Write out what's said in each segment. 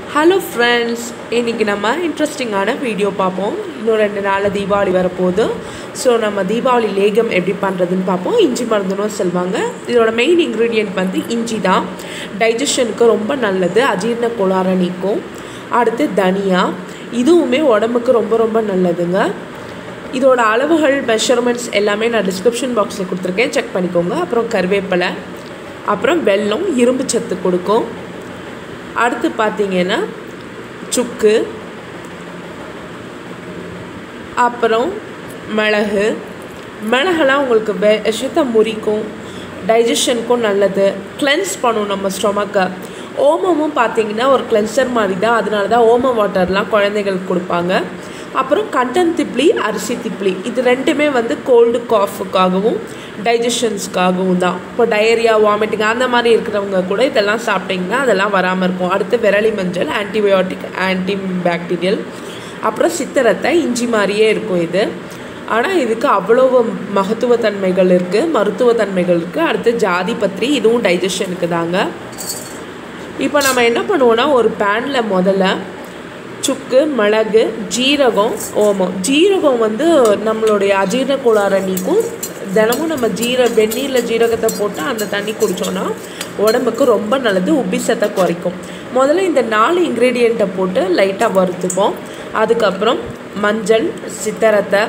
hello friends இன்றைக்கி நம்ம இன்ட்ரெஸ்டிங்கான வீடியோ பார்ப்போம் இன்னும் ரெண்டு நாளில் தீபாவளி வரப்போகுது ஸோ நம்ம தீபாவளி லேகம் எப்படி பண்ணுறதுன்னு பார்ப்போம் இஞ்சி மருந்துனும் சொல்லுவாங்க இதோட மெயின் இன்க்ரீடியன்ட் வந்து இஞ்சி தான் டைஜஷனுக்கு ரொம்ப நல்லது அஜீரண கோளாறை நீக்கும் அடுத்து தனியா இதுவுமே உடம்புக்கு ரொம்ப ரொம்ப நல்லதுங்க இதோட அளவுகள் மெஷர்மெண்ட்ஸ் எல்லாமே நான் டிஸ்கிரிப்ஷன் பாக்ஸில் கொடுத்துருக்கேன் செக் பண்ணிக்கோங்க அப்புறம் கருவேப்பிலை அப்புறம் வெல்லம் இரும்பு சத்து கொடுக்கும் அடுத்து பார்த்தீங்கன்னா சுக்கு அப்புறம் மிளகு மிளகெல்லாம் உங்களுக்கு வெ விஷத்தை முறிக்கும் டைஜஷனுக்கும் நல்லது கிளென்ஸ் பண்ணும் நம்ம ஸ்டொமக்கை ஓமமும் பார்த்தீங்கன்னா ஒரு கிளென்சர் மாதிரி தான் அதனால தான் ஓம வாட்டர்லாம் குழந்தைகளுக்கு கொடுப்பாங்க அப்புறம் கண்டன் திப்ளி அரிசி திப்ளி இது ரெண்டுமே வந்து கோல்டு காஃபுக்காகவும் டைஜஷன்ஸ்க்காகவும் தான் இப்போ டயரியா வாமிட்டிங் அந்த மாதிரி இருக்கிறவங்க கூட இதெல்லாம் சாப்பிட்டிங்கன்னா அதெல்லாம் வராமல் இருக்கும் அடுத்து விரலி மஞ்சள் ஆன்டிபயோட்டிக் ஆன்டி பாக்டீரியல் அப்புறம் சித்திரத்தை இஞ்சி மாதிரியே இருக்கும் இது ஆனால் இதுக்கு அவ்வளோ மகத்துவத்தன்மைகள் இருக்குது மருத்துவத்தன்மைகள் இருக்குது அடுத்து ஜாதி பத்திரி இதுவும் டைஜஷனுக்கு தாங்க இப்போ நம்ம என்ன பண்ணுவோன்னா ஒரு பேனில் முதல்ல சுக்கு மிளகு ஜீரகம் ஓமம் ஜீரகம் வந்து நம்மளுடைய அஜீரண கோளாறை நீக்கும் தினமும் நம்ம ஜீர வெந்நீரில் ஜீரகத்தை போட்டு அந்த தண்ணி குடித்தோன்னா உடம்புக்கு ரொம்ப நல்லது உப்பிசத்தை குறைக்கும் முதல்ல இந்த நாலு இன்க்ரீடியண்ட்டை போட்டு லைட்டாக வறுத்துப்போம் அதுக்கப்புறம் மஞ்சள் சித்தரத்தை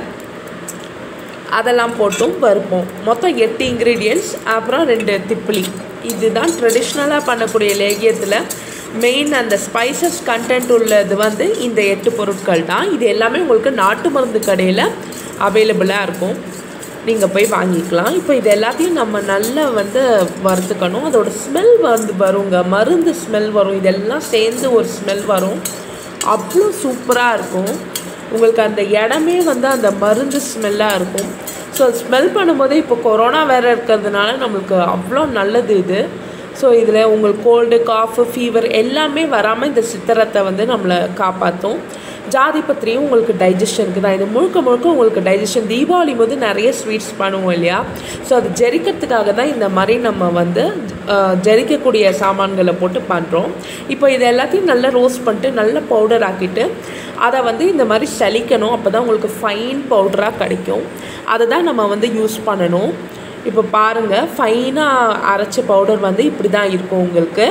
அதெல்லாம் போட்டும் வறுப்போம் மொத்தம் எட்டு இன்க்ரீடியன்ட்ஸ் அப்புறம் ரெண்டு திப்பிலி இதுதான் ட்ரெடிஷ்னலாக பண்ணக்கூடிய லேகியத்தில் மெயின் அந்த ஸ்பைசஸ் கண்டென்ட் உள்ளது வந்து இந்த எட்டு பொருட்கள் தான் இது எல்லாமே உங்களுக்கு நாட்டு மருந்து கடையில் அவைலபிளாக இருக்கும் நீங்கள் போய் வாங்கிக்கலாம் இப்போ இது எல்லாத்தையும் நம்ம நல்லா வந்து வறுத்துக்கணும் அதோட ஸ்மெல் வந்து வருங்க மருந்து ஸ்மெல் வரும் இதெல்லாம் சேர்ந்து ஒரு ஸ்மெல் வரும் அவ்வளோ சூப்பராக இருக்கும் உங்களுக்கு அந்த இடமே வந்து அந்த மருந்து ஸ்மெல்லாக இருக்கும் ஸோ ஸ்மெல் பண்ணும்போது இப்போ கொரோனா வேறு இருக்கிறதுனால நம்மளுக்கு அவ்வளோ நல்லது இது ஸோ இதில் உங்களுக்கு கோல்டு காஃபு ஃபீவர் எல்லாமே வராமல் இந்த சித்திரத்தை வந்து நம்மளை காப்பாற்றும் ஜாதி பத்திரியும் உங்களுக்கு டைஜஷனுக்கு தான் இது முழுக்க முழுக்க உங்களுக்கு டைஜஷன் தீபாவளி போது நிறைய ஸ்வீட்ஸ் பண்ணுவோம் இல்லையா ஸோ அது ஜெரிக்கிறதுக்காக தான் இந்த மாதிரி நம்ம வந்து ஜெரிக்கக்கூடிய சாமான்களை போட்டு பண்ணுறோம் இப்போ இது எல்லாத்தையும் நல்லா ரோஸ்ட் பண்ணிட்டு நல்ல பவுடர் ஆக்கிட்டு அதை வந்து இந்த மாதிரி சலிக்கணும் அப்போ தான் உங்களுக்கு ஃபைன் பவுடராக கிடைக்கும் அதை தான் நம்ம வந்து யூஸ் பண்ணணும் இப்போ பாருங்கள் ஃபைனாக அரைச்ச பவுடர் வந்து இப்படி தான் இருக்கும் உங்களுக்கு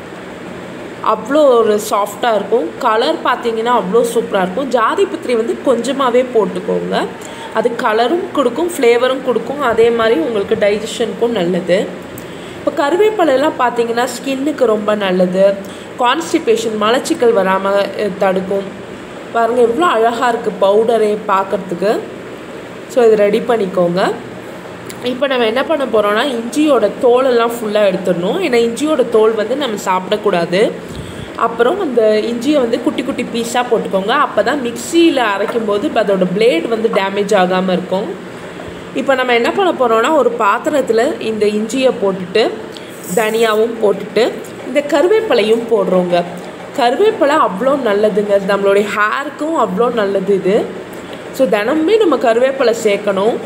அவ்வளோ ஒரு சாஃப்டாக இருக்கும் கலர் பார்த்தீங்கன்னா அவ்வளோ சூப்பராக இருக்கும் ஜாதி பத்திரி வந்து கொஞ்சமாகவே போட்டுக்கோங்க அது கலரும் கொடுக்கும் ஃப்ளேவரும் கொடுக்கும் அதே மாதிரி உங்களுக்கு டைஜஷனுக்கும் நல்லது இப்போ கருவேப்பிலையெல்லாம் பார்த்தீங்கன்னா ஸ்கின்னுக்கு ரொம்ப நல்லது கான்ஸ்டிபேஷன் மலச்சிக்கல் வராமல் தடுக்கும் பாருங்கள் எவ்வளோ அழகாக இருக்குது பவுடரே பார்க்குறதுக்கு ஸோ இது ரெடி பண்ணிக்கோங்க இப்போ நம்ம என்ன பண்ண போகிறோம்னா இஞ்சியோட தோலெல்லாம் ஃபுல்லாக எடுத்துடணும் ஏன்னா இஞ்சியோட தோல் வந்து நம்ம சாப்பிடக்கூடாது அப்புறம் அந்த இஞ்சியை வந்து குட்டி குட்டி பீஸாக போட்டுக்கோங்க அப்போ தான் மிக்சியில் அரைக்கும் போது இப்போ அதோட பிளேட் வந்து டேமேஜ் ஆகாமல் இருக்கும் இப்போ நம்ம என்ன பண்ண போகிறோம்னா ஒரு பாத்திரத்தில் இந்த இஞ்சியை போட்டுட்டு தனியாவும் போட்டுட்டு இந்த கருவேப்பிலையும் போடுறோங்க கருவேப்பிலை அவ்வளோ நல்லதுங்க நம்மளுடைய ஹேருக்கும் அவ்வளோ நல்லது இது ஸோ தினமுமே நம்ம கருவேப்பிலை சேர்க்கணும்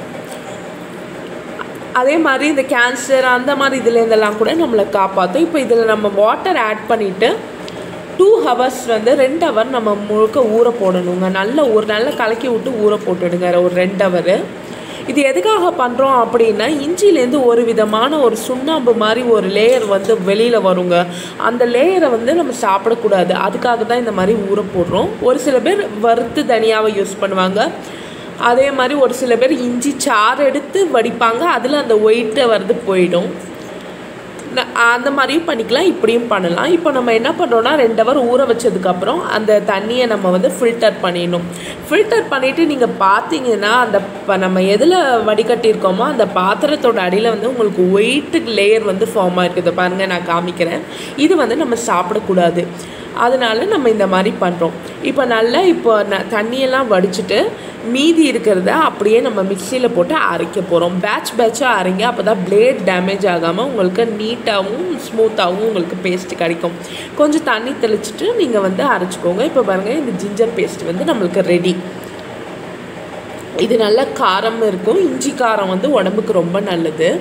அதே மாதிரி இந்த கேன்சர் அந்த மாதிரி இதில் இதெல்லாம் கூட நம்மளை காப்பாற்றும் இப்போ இதில் நம்ம வாட்டர் ஆட் பண்ணிவிட்டு டூ ஹவர்ஸ் வந்து ரெண்டு ஹவர் நம்ம முழுக்க ஊற போடணுங்க நல்ல ஒரு நல்ல கலக்கி விட்டு ஊற போட்டுடுங்க ஒரு ரெண்டு ஹவர் இது எதுக்காக பண்ணுறோம் அப்படின்னா இஞ்சிலேருந்து ஒரு விதமான ஒரு சுண்ணாம்பு மாதிரி ஒரு லேயர் வந்து வெளியில் வருங்க அந்த லேயரை வந்து நம்ம சாப்பிடக்கூடாது அதுக்காக தான் இந்த மாதிரி ஊற போடுறோம் ஒரு சில பேர் வறுத்து தனியாவை யூஸ் பண்ணுவாங்க அதே மாதிரி ஒரு சில பேர் இஞ்சி சாறு எடுத்து வடிப்பாங்க அதில் அந்த ஒயிட்டை வந்து போயிடும் அந்த மாதிரியும் பண்ணிக்கலாம் இப்படியும் பண்ணலாம் இப்போ நம்ம என்ன பண்ணுறோன்னா ரெண்டு ஹவர் ஊற வச்சதுக்கப்புறம் அந்த தண்ணியை நம்ம வந்து ஃபில்டர் பண்ணிடணும் ஃபில்டர் பண்ணிவிட்டு நீங்கள் பார்த்தீங்கன்னா அந்த நம்ம எதில் வடிகட்டியிருக்கோமோ அந்த பாத்திரத்தோட அடியில் வந்து உங்களுக்கு ஒயிட்டு லேயர் வந்து ஃபார்ம் ஆகிருக்குது பாருங்கள் நான் காமிக்கிறேன் இது வந்து நம்ம சாப்பிடக்கூடாது அதனால நம்ம இந்த மாதிரி பண்ணுறோம் இப்போ நல்லா இப்போ ந தண்ணியெல்லாம் வடிச்சிட்டு மீதி இருக்கிறத அப்படியே நம்ம மிக்சியில் போட்டு அரைக்க போகிறோம் பேட்ச் பேட்சாக அரைங்க அப்போ தான் பிளேட் டேமேஜ் ஆகாமல் உங்களுக்கு நீட்டாகவும் ஸ்மூத்தாகவும் உங்களுக்கு பேஸ்ட் கிடைக்கும் கொஞ்சம் தண்ணி தெளிச்சிட்டு நீங்கள் வந்து அரைச்சிக்கோங்க இப்போ பாருங்கள் இந்த ஜிஞ்சர் பேஸ்ட் வந்து நம்மளுக்கு ரெடி இது நல்ல காரம் இருக்கும் இஞ்சி காரம் வந்து உடம்புக்கு ரொம்ப நல்லது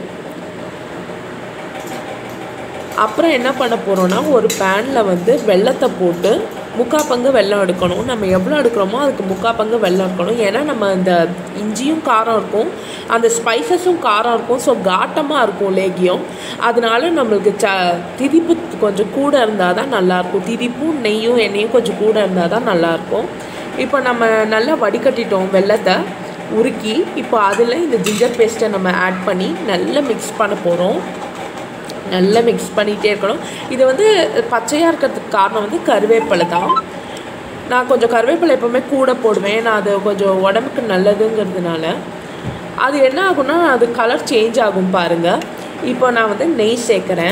அப்புறம் என்ன பண்ண போகிறோன்னா ஒரு பேனில் வந்து வெள்ளத்தை போட்டு முக்கால் பங்கு வெல்லம் எடுக்கணும் நம்ம எவ்வளோ எடுக்கிறோமோ அதுக்கு முக்கால் பங்கு வெல்லம் எடுக்கணும் ஏன்னா நம்ம இந்த இஞ்சியும் காரம் இருக்கும் அந்த ஸ்பைசஸும் காரம் இருக்கும் ஸோ காட்டமாக இருக்கும் லேகியம் அதனால நம்மளுக்கு ச திதிப்பு கொஞ்சம் கூட இருந்தால் தான் நல்லாயிருக்கும் திதிப்பும் நெய்யும் எண்ணெயும் கொஞ்சம் கூட இருந்தால் தான் நல்லாயிருக்கும் இப்போ நம்ம நல்லா வடிகட்டிட்டோம் வெள்ளத்தை உருக்கி இப்போ அதில் இந்த ஜிஞ்சர் பேஸ்ட்டை நம்ம ஆட் பண்ணி நல்லா மிக்ஸ் பண்ண போகிறோம் நல்லா மிக்ஸ் பண்ணிகிட்டே இருக்கணும் இது வந்து பச்சையாக இருக்கிறதுக்கு காரணம் வந்து கருவேப்பிலை தான் நான் கொஞ்சம் கருவேப்பிலை எப்போவுமே கூட போடுவேன் நான் அது கொஞ்சம் உடம்புக்கு நல்லதுங்கிறதுனால அது என்ன ஆகும்னா அது கலர் சேஞ்ச் ஆகும் பாருங்கள் இப்போ நான் வந்து நெய் சேர்க்குறேன்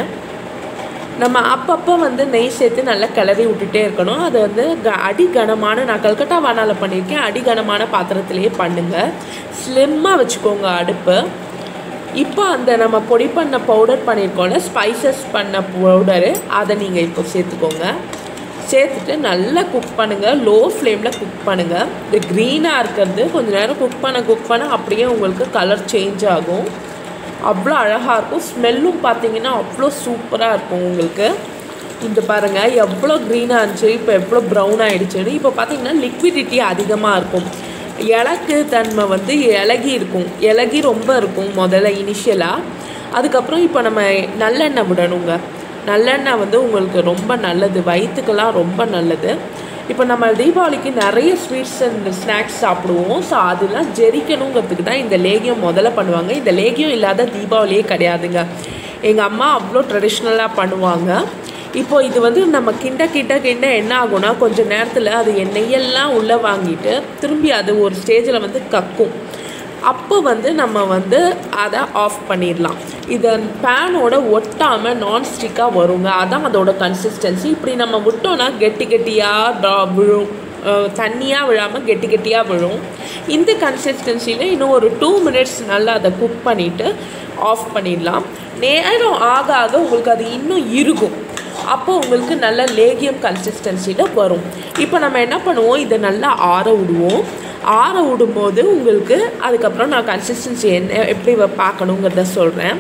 நம்ம அப்பப்போ வந்து நெய் சேர்த்து நல்லா கிளறி விட்டுட்டே இருக்கணும் அது வந்து க அடி கனமான நான் கல்கட்டா வானாவில் பண்ணியிருக்கேன் அடி கனமான பாத்திரத்திலேயே பண்ணுங்கள் ஸ்லிம்மாக வச்சுக்கோங்க அடுப்பு இப்போ அந்த நம்ம பொடி பண்ண பவுடர் பண்ணியிருக்கோம்ல ஸ்பைசஸ் பண்ண பவுடரு அதை நீங்கள் இப்போ சேர்த்துக்கோங்க சேர்த்துட்டு நல்லா குக் பண்ணுங்கள் லோ ஃப்ளேமில் குக் பண்ணுங்கள் இது க்ரீனாக இருக்கிறது கொஞ்சம் நேரம் குக் பண்ண குக் பண்ண அப்படியே உங்களுக்கு கலர் சேஞ்ச் ஆகும் அவ்வளோ அழகாக இருக்கும் ஸ்மெல்லும் பார்த்தீங்கன்னா அவ்வளோ சூப்பராக இருக்கும் உங்களுக்கு இந்த பாருங்கள் எவ்வளோ க்ரீனாக இருந்துச்சு இப்போ எவ்வளோ ப்ரௌன் ஆகிடுச்சுன்னு இப்போ பார்த்தீங்கன்னா லிக்விடிட்டி அதிகமாக இருக்கும் இலக்கு தன்மை வந்து இலகி இருக்கும் இலகி ரொம்ப இருக்கும் முதல்ல இனிஷியலாக அதுக்கப்புறம் இப்போ நம்ம நல்லெண்ணெய் விடணுங்க நல்லெண்ணெய் வந்து உங்களுக்கு ரொம்ப நல்லது வயிற்றுக்கெல்லாம் ரொம்ப நல்லது இப்போ நம்ம தீபாவளிக்கு நிறைய ஸ்வீட்ஸ் அண்ட் ஸ்நாக்ஸ் சாப்பிடுவோம் ஸோ அதெல்லாம் ஜெரிக்கணுங்கிறதுக்கு தான் இந்த லேகியம் முதல்ல பண்ணுவாங்க இந்த லேகியம் இல்லாத தீபாவளியே கிடையாதுங்க எங்கள் அம்மா அவ்வளோ ட்ரெடிஷ்னலாக பண்ணுவாங்க இப்போ இது வந்து நம்ம கிண்ட கிண்ட கிண்ட என்ன ஆகும்னா கொஞ்சம் நேரத்தில் அது எண்ணெயெல்லாம் உள்ளே வாங்கிட்டு திரும்பி அது ஒரு ஸ்டேஜில் வந்து கக்கும் அப்போ வந்து நம்ம வந்து அதை ஆஃப் பண்ணிடலாம் இதை பேனோட ஒட்டாமல் நான்ஸ்டிக்காக வருங்க அதான் அதோட கன்சிஸ்டன்சி இப்படி நம்ம விட்டோன்னா கெட்டி கெட்டியாக ட்ரா விழும் தண்ணியாக விழாமல் கெட்டி கெட்டியாக விழும் இந்த கன்சிஸ்டன்சியில் இன்னும் ஒரு டூ மினிட்ஸ் நல்லா அதை குக் பண்ணிவிட்டு ஆஃப் பண்ணிடலாம் நேரம் ஆக ஆக உங்களுக்கு அது இன்னும் இருக்கும் அப்போ உங்களுக்கு நல்ல லேகியம் கன்சிஸ்டன்சியில் வரும் இப்போ நம்ம என்ன பண்ணுவோம் இதை நல்லா ஆற விடுவோம் ஆற விடும்போது உங்களுக்கு அதுக்கப்புறம் நான் கன்சிஸ்டன்சி என்ன எப்படி பார்க்கணுங்கிறத சொல்கிறேன்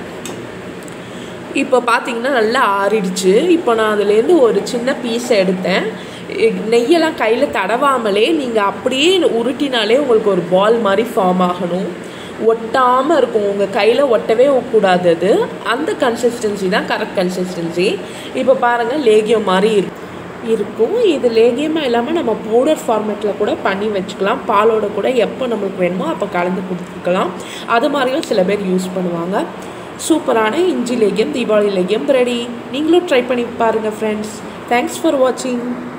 இப்போ பார்த்தீங்கன்னா நல்லா ஆறிடுச்சு இப்போ நான் அதுலேருந்து ஒரு சின்ன பீஸை எடுத்தேன் நெய்யெல்லாம் கையில் தடவாமலே நீங்கள் அப்படியே உருட்டினாலே உங்களுக்கு ஒரு பால் மாதிரி ஃபார்ம் ஆகணும் ஒட்டாமல் இருக்கும் உங்கள் கையில் ஒட்டவே கூடாது அது அந்த கன்சிஸ்டன்சி தான் கரெக்ட் கன்சிஸ்டன்சி இப்போ பாருங்கள் லேகியம் மாதிரி இருக்கும் இருக்கும் இது லேகியமாக இல்லாமல் நம்ம பவுடர் ஃபார்மேட்டில் கூட பண்ணி வச்சுக்கலாம் பாலோட கூட எப்போ நம்மளுக்கு வேணுமோ அப்போ கலந்து கொடுத்துக்கலாம் அது மாதிரியும் சில பேர் யூஸ் பண்ணுவாங்க சூப்பரான இஞ்சி லேகியம் தீபாவளி லேகியம் ரெடி நீங்களும் ட்ரை பண்ணி பாருங்கள் ஃப்ரெண்ட்ஸ் தேங்க்ஸ் ஃபார் வாட்சிங்